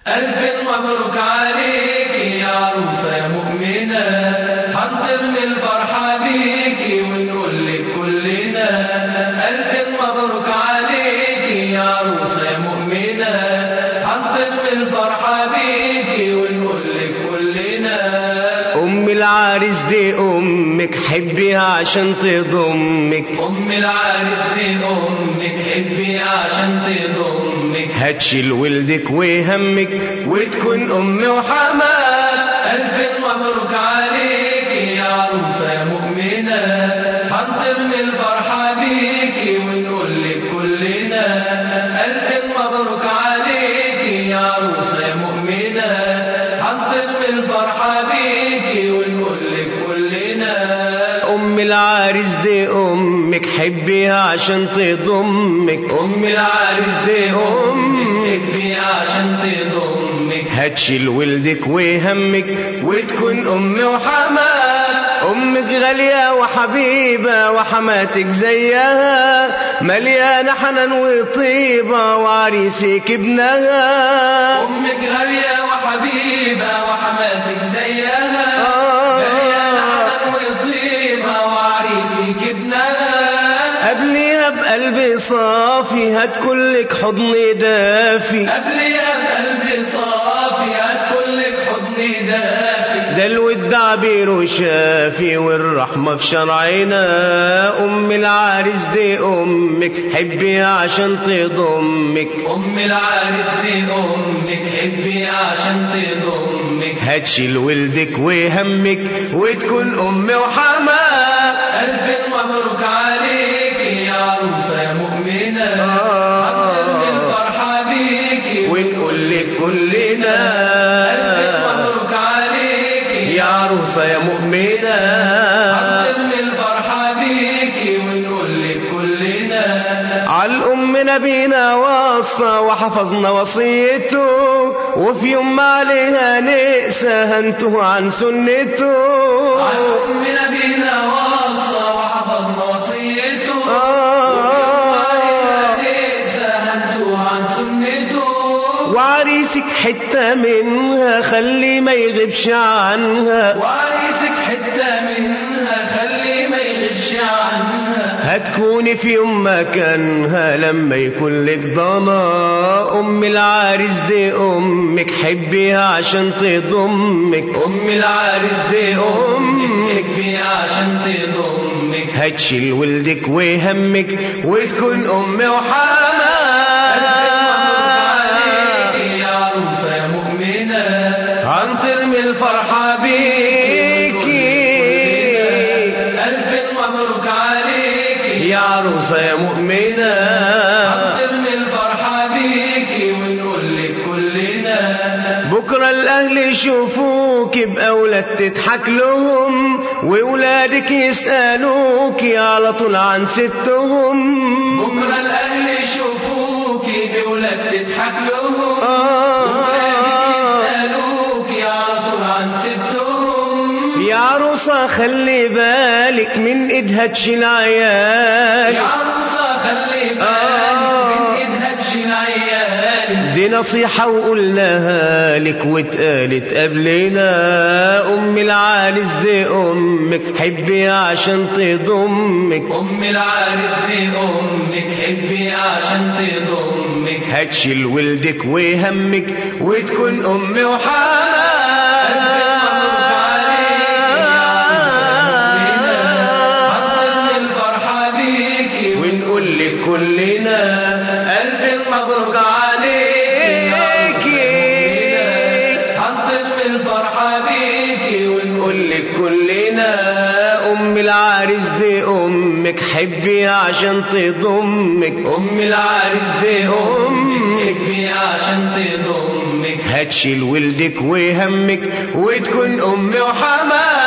ألف مبروك عليك يا عروسة يا مؤمنة هنطرمي الفرحة بيكي ونقول لك كلنا ألف مبروك عليك يا عروسة يا مؤمنة هنطرمي الفرحة بيكي ونقول لك كلنا أم العريس دي أمك حبيها عشان تضمك أم العريس دي أمك حبيها عشان تضمك هتشيل ولدك وهمك وتكون أم وحماك ألف مبروك عليك يا عروسة يا مؤمنة هنطرمي الفرحة بيكي ونقول لك كلنا ألف مبروك عليك يا عروسة يا مؤمنة هنطرمي الفرحة بيكي ونقول لك كلنا أم العريس دي أمك حبيها عشان تضمك أم العريس دي أمك حبيها عشان تضمك هتشيل ولدك وهمك وتكون أم وحماك أمك غالية وحبيبة وحماتك زيها مليانة حنان وطيبة وعريسك ابنها أمك غالية وحبيبة وحماتك زيها آه. مليانة حنان وطيبة وعريسك ابنها قبليها بقلبي صافي هتكلك حضن دافي قبلها بقلبي صافي هتكون لك حضن دافي ده الود عبير وشافي والرحمة في شرعنا أم العريس دي أمك حبيها عشان تضمك أم العريس دي أمك حبيها عشان تضمك هتشيل ولدك وهمك وتكون أم وحماك ألف مبروك عليك يا عروسة يا مؤمنة آه. هنطرمي الفرحة بيكي ونقول لك كلنا ألف مبروك عليك يا عروسة يا مؤمنة هنطرمي الفرحة بيكي ونقول لك كلنا على الأم نبينا وصى وحفظنا وصيته وفي يوم ما عليها نقسى هنته عن سنته عن أم نبينا وصى وحفظنا وصيته آه. ليس هنتو عن سنته وعريسك حتة منها خلي ما يغيبش عنها وعريسك حتة منها خلي ما يغيبش عنها هتكوني في يوم مكانها لما يكون لك ضنا أم العريس دي أمك حبيها عشان تضمك أم العريس دي أمك حبيها عشان تضمك هتشيل ولدك وهمك وتكون أم وحماك يا عروسة يا مؤمنة هنطرمي الفرحة بيكي ألف مبروك عليك يا عروسة يا مؤمنة هنطرمي الفرحة بيكي ونقول لك كلنا بكرة الأهل يشوفوك بأولاد تضحك لهم وولادك يسألوك على طول عن ستهم بكرة الأهل يشوفوكي بولاد تضحك لهم آه. ولادك يسألوك على طول عن ستهم يا عروسة خلي بالك من إيدها تشيل عيال يا عروسة خلي بالك آه. من إيدها تشيل عيالك دي نصيحة وقلناها لك واتقالت قبلنا أم العريس دي أمك حبيها عشان تضمك أم العريس دي أمك حبي عشان تضمك هتشيل ولدك وهمك وتكون أم هنطلب وحماك الفرحة بيكي ونقول لك كلنا ألف مبروك عليكي هنطلب الفرحة بيكي ونقول نقول لك كلنا أم العريس دي أمك حبيها عشان تضمك أم العريس دي أمك حبي عشان تضمك هتشيل ولدك وهمك وتكون أم وحماك